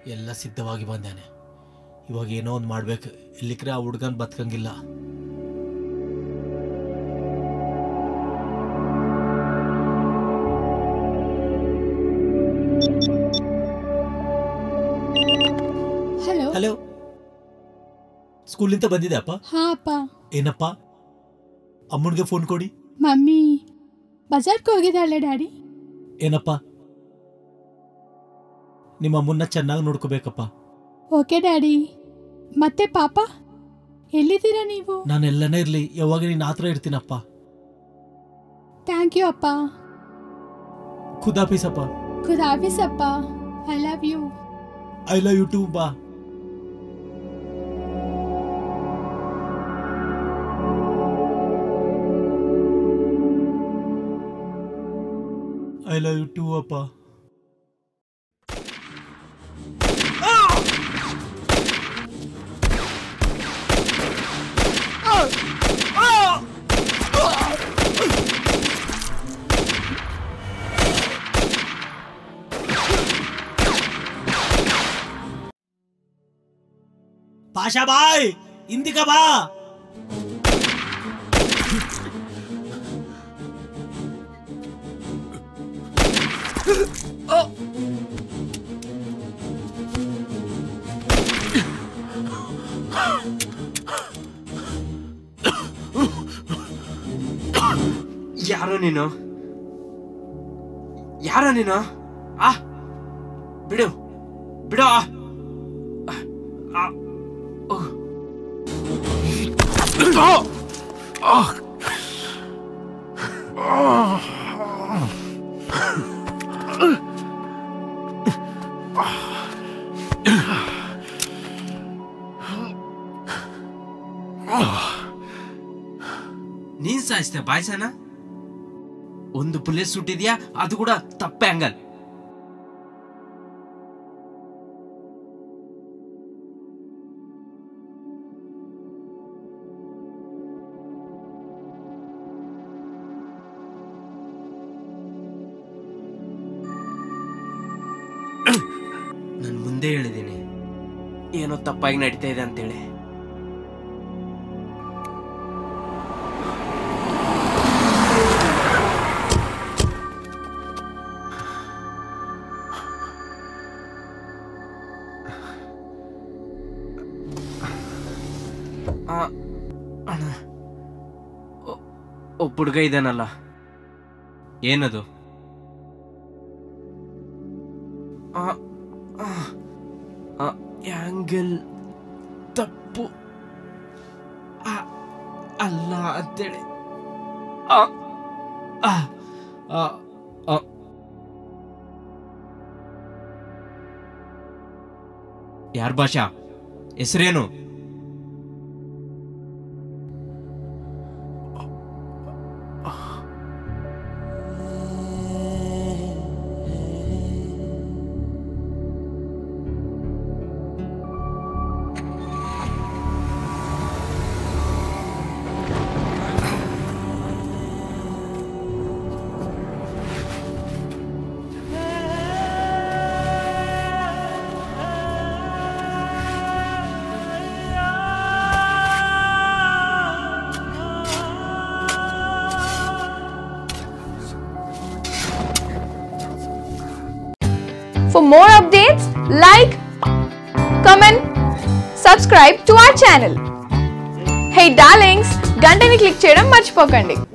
ಎಲ್ಲ ಸಿದ್ಧವಾಗಿ ಬಂದಾನೆ ಇವಾಗ ಏನೋ ಒಂದು ಮಾಡ್ಬೇಕು ಇಲ್ಲಿಕ್ರೆ ಆ ಹುಡ್ಗನ್ ಬದುಕಂಗಿಲ್ಲ ಹಲೋ ಹಲೋ ಸ್ಕೂಲಿಂದ ಬಂದಿದೆ ಅಪ್ಪ ಹಾ ಅಪ್ಪ ಏನಪ್ಪ ಅಮ್ಮನಿಗೆ ಫೋನ್ ಕೊಡಿ ಮಮ್ಮಿ ಬಜಾರ್ಗೆ ಹೋಗಿದ್ದಾಳೆ ಡ್ಯಾಡಿ ಏನಪ್ಪ ನಿಮ್ಮ ಅಮ್ಮನ್ನ ಚೆನ್ನಾಗಿ ನೋಡ್ಕೋಬೇಕಪ್ಪ ಓಕೆ ಡ್ಯಾಡಿ ಮತ್ತೆ ಪಾಪ ಎಲ್ಲಿದ್ದೀರಾ ನೀವು ನಾನು ಎಲ್ಲನೇ ಇರಲಿ ಯಾವಾಗ ನೀನು ಹತ್ರ ಇರ್ತೀನಪ್ಪ ಥ್ಯಾಂಕ್ ಯು ಅಪ್ಪ ಖುದಾಫೀಸಪ್ಪ ಖುದ್ ಆಫೀಸ್ ಅಪ್ಪ I love you I love you too ಬಾ ಐ ಲವ್ ಯು ಟೂ ಅಪ್ಪ ಪಾಷಾ ಬಾಯ್ ಇಂದಿಕ ಬಾ ಯಾರೋ ನೀನು ಯಾರೋ ನೀನು ಆ ಬಿಡು ಬಿಡು ಆ. ಆ. ಓಹ್. ಆ. ನೀನ್ ಸಾಯಿಸ್ತೆ ಬಾಯ್ಸನ ಒಂದು ಪುಲಿಸ್ ಸುಟ್ಟಿದ್ಯಾ ಅದು ಕೂಡ ತಪ್ಪೆ ಹಂಗಲ್ ನಾನು ಮುಂದೆ ಹೇಳಿದ್ದೀನಿ ಏನೋ ತಪ್ಪಾಗಿ ನಡೀತಾ ಇದೆ ಅಂತೇಳಿ ಆ, ಅಣ್ಣ ಒ- ಒಬ್ಬ ಹುಡುಗ ಇದ್ದಾನಲ್ಲ ಏನದು ಆ, ಆ, ಆ, ಆಂಗಲ್ ತಪ್ಪು ಆ, ಅಲ್ಲ ಅಂತೇಳಿ ಆ, ಆ, ಆ, ಆ. ಯಾರ್ ಭಾಷಾ ಹೆಸರೇನು For more updates, like, comment, subscribe to our channel. Hey darlings, గంటని click చేయడం మర్చిపోకండి